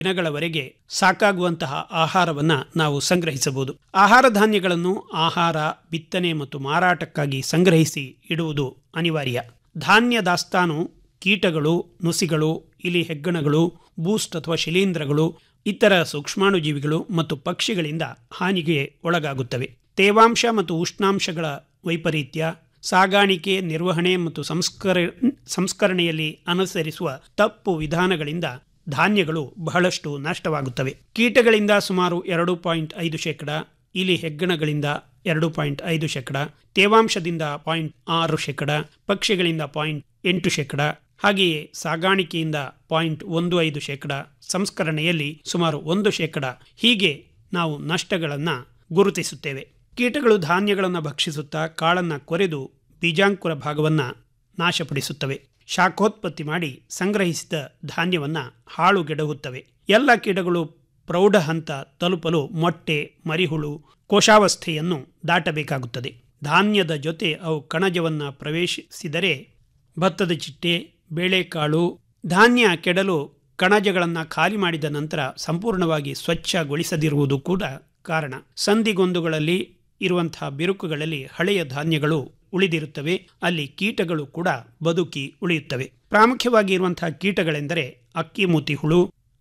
ದಿನಗಳವರೆಗೆ ಸಾಕಾಗುವಂತಹ ಆಹಾರವನ್ನು ನಾವು ಸಂಗ್ರಹಿಸಬಹುದು ಆಹಾರ ಧಾನ್ಯಗಳನ್ನು ಆಹಾರ ಬಿತ್ತನೆ ಮತ್ತು ಮಾರಾಟಕ್ಕಾಗಿ ಸಂಗ್ರಹಿಸಿ ಇಡುವುದು ಅನಿವಾರ್ಯ ಧಾನ್ಯ ದಾಸ್ತಾನು ಕೀಟಗಳು ನುಸಿಗಳು ಇಲಿ ಹೆಗ್ಗಣಗಳು ಬೂಸ್ಟ್ ಅಥವಾ ಶಿಲೀಂಧ್ರಗಳು ಇತರ ಸೂಕ್ಷ್ಮಾಣುಜೀವಿಗಳು ಮತ್ತು ಪಕ್ಷಿಗಳಿಂದ ಹಾನಿಗೆ ಒಳಗಾಗುತ್ತವೆ ತೇವಾಂಶ ಮತ್ತು ಉಷ್ಣಾಂಶಗಳ ವೈಪರೀತ್ಯ ಸಾಗಾಣಿಕೆ ನಿರ್ವಹಣೆ ಮತ್ತು ಸಂಸ್ಕರ ಸಂಸ್ಕರಣೆಯಲ್ಲಿ ಅನುಸರಿಸುವ ತಪ್ಪು ವಿಧಾನಗಳಿಂದ ಧಾನ್ಯಗಳು ಬಹಳಷ್ಟು ನಷ್ಟವಾಗುತ್ತವೆ ಕೀಟಗಳಿಂದ ಸುಮಾರು ಎರಡು ಪಾಯಿಂಟ್ ಐದು ಶೇಕಡ ಇಲಿ ಹೆಗ್ಗಣಗಳಿಂದ ಎರಡು ಪಾಯಿಂಟ್ ಐದು ಶೇಕಡ ತೇವಾಂಶದಿಂದ ಪಾಯಿಂಟ್ ಆರು ಶೇಕಡ ಪಕ್ಷಿಗಳಿಂದ ಪಾಯಿಂಟ್ ಎಂಟು ಶೇಕಡ ಹಾಗೆಯೇ ಸಾಗಾಣಿಕೆಯಿಂದ ಪಾಯಿಂಟ್ ಒಂದು ಐದು ಶೇಕಡ ಸಂಸ್ಕರಣೆಯಲ್ಲಿ ಸುಮಾರು ಒಂದು ಶೇಕಡ ಹೀಗೆ ನಾವು ನಷ್ಟಗಳನ್ನು ಗುರುತಿಸುತ್ತೇವೆ ಕೀಟಗಳು ಧಾನ್ಯಗಳನ್ನು ಭಕ್ಷಿಸುತ್ತಾ ಕಾಳನ್ನು ಕೊರೆದು ಬೀಜಾಂಕುರ ಭಾಗವನ್ನು ನಾಶಪಡಿಸುತ್ತವೆ ಶಾಖೋತ್ಪತ್ತಿ ಮಾಡಿ ಸಂಗ್ರಹಿಸಿದ ಧಾನ್ಯವನ್ನು ಹಾಳುಗೆಡಹುತ್ತವೆ ಎಲ್ಲ ಕೀಟಗಳು ಪ್ರೌಢ ಹಂತ ತಲುಪಲು ಮೊಟ್ಟೆ ಮರಿಹುಳು ಕೋಶಾವಸ್ಥೆಯನ್ನು ದಾಟಬೇಕಾಗುತ್ತದೆ ಧಾನ್ಯದ ಜೊತೆ ಅವು ಕಣಜವನ್ನು ಪ್ರವೇಶಿಸಿದರೆ ಭತ್ತದ ಚಿಟ್ಟೆ ಬೇಳೆಕಾಳು ಧಾನ್ಯ ಕೆಡಲು ಕಣಜಗಳನ್ನು ಖಾಲಿ ಮಾಡಿದ ನಂತರ ಸಂಪೂರ್ಣವಾಗಿ ಸ್ವಚ್ಛಗೊಳಿಸದಿರುವುದು ಕೂಡ ಕಾರಣ ಸಂದಿಗೊಂದುಗಳಲ್ಲಿ ಇರುವಂತಹ ಬಿರುಕುಗಳಲ್ಲಿ ಹಳೆಯ ಧಾನ್ಯಗಳು ಉಳಿದಿರುತ್ತವೆ ಅಲ್ಲಿ ಕೀಟಗಳು ಕೂಡ ಬದುಕಿ ಉಳಿಯುತ್ತವೆ ಪ್ರಾಮುಖ್ಯವಾಗಿ ಇರುವಂತಹ ಕೀಟಗಳೆಂದರೆ ಅಕ್ಕಿ ಮೂತಿ ಹುಳು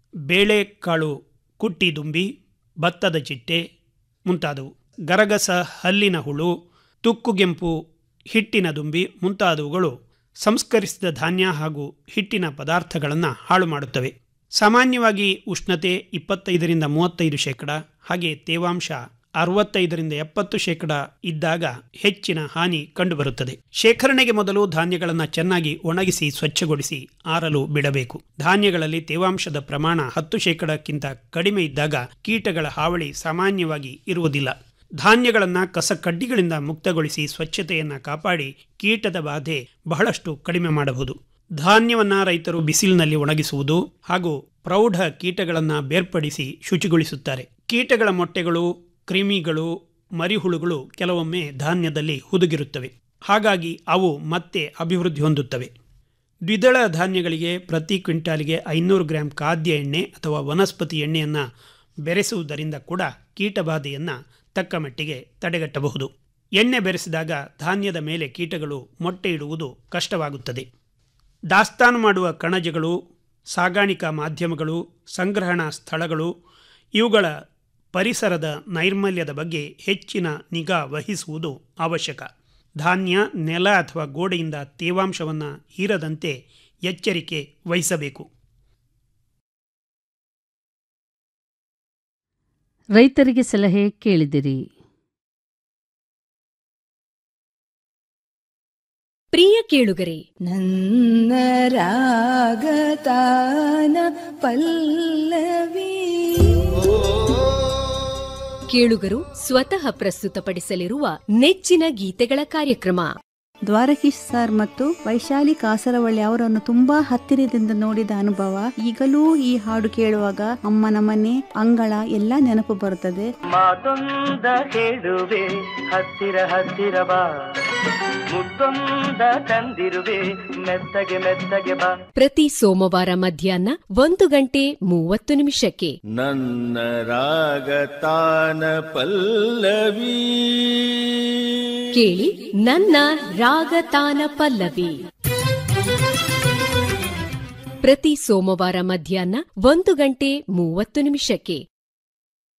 ಬೇಳೆಕಾಳು ಕುಟ್ಟಿ ದುಂಬಿ ಭತ್ತದ ಚಿಟ್ಟೆ ಮುಂತಾದವು ಗರಗಸ ಹಲ್ಲಿನ ಹುಳು ತುಕ್ಕುಗೆಂಪು ಹಿಟ್ಟಿನ ದುಂಬಿ ಮುಂತಾದವುಗಳು ಸಂಸ್ಕರಿಸಿದ ಧಾನ್ಯ ಹಾಗೂ ಹಿಟ್ಟಿನ ಪದಾರ್ಥಗಳನ್ನು ಹಾಳು ಮಾಡುತ್ತವೆ ಸಾಮಾನ್ಯವಾಗಿ ಉಷ್ಣತೆ ಇಪ್ಪತ್ತೈದರಿಂದ ಮೂವತ್ತೈದು ಶೇಕಡ ಹಾಗೆ ತೇವಾಂಶ ಅರವತ್ತೈದರಿಂದ ಎಪ್ಪತ್ತು ಶೇಕಡ ಇದ್ದಾಗ ಹೆಚ್ಚಿನ ಹಾನಿ ಕಂಡುಬರುತ್ತದೆ ಶೇಖರಣೆಗೆ ಮೊದಲು ಧಾನ್ಯಗಳನ್ನು ಚೆನ್ನಾಗಿ ಒಣಗಿಸಿ ಸ್ವಚ್ಛಗೊಳಿಸಿ ಆರಲು ಬಿಡಬೇಕು ಧಾನ್ಯಗಳಲ್ಲಿ ತೇವಾಂಶದ ಪ್ರಮಾಣ ಹತ್ತು ಶೇಕಡಕ್ಕಿಂತ ಕಡಿಮೆ ಇದ್ದಾಗ ಕೀಟಗಳ ಹಾವಳಿ ಸಾಮಾನ್ಯವಾಗಿ ಇರುವುದಿಲ್ಲ ಧಾನ್ಯಗಳನ್ನು ಕಸಕಡ್ಡಿಗಳಿಂದ ಮುಕ್ತಗೊಳಿಸಿ ಸ್ವಚ್ಛತೆಯನ್ನು ಕಾಪಾಡಿ ಕೀಟದ ಬಾಧೆ ಬಹಳಷ್ಟು ಕಡಿಮೆ ಮಾಡಬಹುದು ಧಾನ್ಯವನ್ನು ರೈತರು ಬಿಸಿಲಿನಲ್ಲಿ ಒಣಗಿಸುವುದು ಹಾಗೂ ಪ್ರೌಢ ಕೀಟಗಳನ್ನು ಬೇರ್ಪಡಿಸಿ ಶುಚಿಗೊಳಿಸುತ್ತಾರೆ ಕೀಟಗಳ ಮೊಟ್ಟೆಗಳು ಕ್ರಿಮಿಗಳು ಮರಿಹುಳುಗಳು ಕೆಲವೊಮ್ಮೆ ಧಾನ್ಯದಲ್ಲಿ ಹುದುಗಿರುತ್ತವೆ ಹಾಗಾಗಿ ಅವು ಮತ್ತೆ ಅಭಿವೃದ್ಧಿ ಹೊಂದುತ್ತವೆ ದ್ವಿದಳ ಧಾನ್ಯಗಳಿಗೆ ಪ್ರತಿ ಕ್ವಿಂಟಾಲಿಗೆ ಐನೂರು ಗ್ರಾಂ ಖಾದ್ಯ ಎಣ್ಣೆ ಅಥವಾ ವನಸ್ಪತಿ ಎಣ್ಣೆಯನ್ನು ಬೆರೆಸುವುದರಿಂದ ಕೂಡ ಕೀಟಬಾಧೆಯನ್ನು ತಕ್ಕ ಮಟ್ಟಿಗೆ ತಡೆಗಟ್ಟಬಹುದು ಎಣ್ಣೆ ಬೆರೆಸಿದಾಗ ಧಾನ್ಯದ ಮೇಲೆ ಕೀಟಗಳು ಮೊಟ್ಟೆ ಇಡುವುದು ಕಷ್ಟವಾಗುತ್ತದೆ ದಾಸ್ತಾನು ಮಾಡುವ ಕಣಜಗಳು ಸಾಗಾಣಿಕಾ ಮಾಧ್ಯಮಗಳು ಸಂಗ್ರಹಣಾ ಸ್ಥಳಗಳು ಇವುಗಳ ಪರಿಸರದ ನೈರ್ಮಲ್ಯದ ಬಗ್ಗೆ ಹೆಚ್ಚಿನ ನಿಗಾ ವಹಿಸುವುದು ಅವಶ್ಯಕ ಧಾನ್ಯ ನೆಲ ಅಥವಾ ಗೋಡೆಯಿಂದ ತೇವಾಂಶವನ್ನು ಹೀರದಂತೆ ಎಚ್ಚರಿಕೆ ವಹಿಸಬೇಕು ರೈತರಿಗೆ ಸಲಹೆ ಕೇಳಿದಿರಿ ಪ್ರಿಯ ಕೇಳುಗರೆ ನನ್ನ ರಾಗತಾನ ಪಲ್ಲವಿ ಕೇಳುಗರು ಸ್ವತಃ ಪ್ರಸ್ತುತಪಡಿಸಲಿರುವ ನೆಚ್ಚಿನ ಗೀತೆಗಳ ಕಾರ್ಯಕ್ರಮ ದ್ವಾರಕೀಶ್ ಸರ್ ಮತ್ತು ವೈಶಾಲಿ ಕಾಸರವಳ್ಳಿ ಅವರನ್ನು ತುಂಬಾ ಹತ್ತಿರದಿಂದ ನೋಡಿದ ಅನುಭವ ಈಗಲೂ ಈ ಹಾಡು ಕೇಳುವಾಗ ಅಮ್ಮನ ಮನೆ ಅಂಗಳ ಎಲ್ಲ ನೆನಪು ಬರುತ್ತದೆ ಮಾತೊಂದ ಹೇಳುವೆ ಹತ್ತಿರ ಹತ್ತಿರ ಬಾ ಮುತ್ತೊಂದ ತಂದಿರುವೆ ಮೆತ್ತಗೆ ಮೆತ್ತಗೆ ಬಾ ಪ್ರತಿ ಸೋಮವಾರ ಮಧ್ಯಾಹ್ನ ಒಂದು ಗಂಟೆ ಮೂವತ್ತು ನಿಮಿಷಕ್ಕೆ ನನ್ನ ರಾಗತಾನ ಪಲ್ಲವಿ ಕೇಳಿ ನನ್ನ ರಾಗತಾನ ಪಲ್ಲವಿ ಪ್ರತಿ ಸೋಮವಾರ ಮಧ್ಯಾಹ್ನ ಒಂದು ಗಂಟೆ ಮೂವತ್ತು ನಿಮಿಷಕ್ಕೆ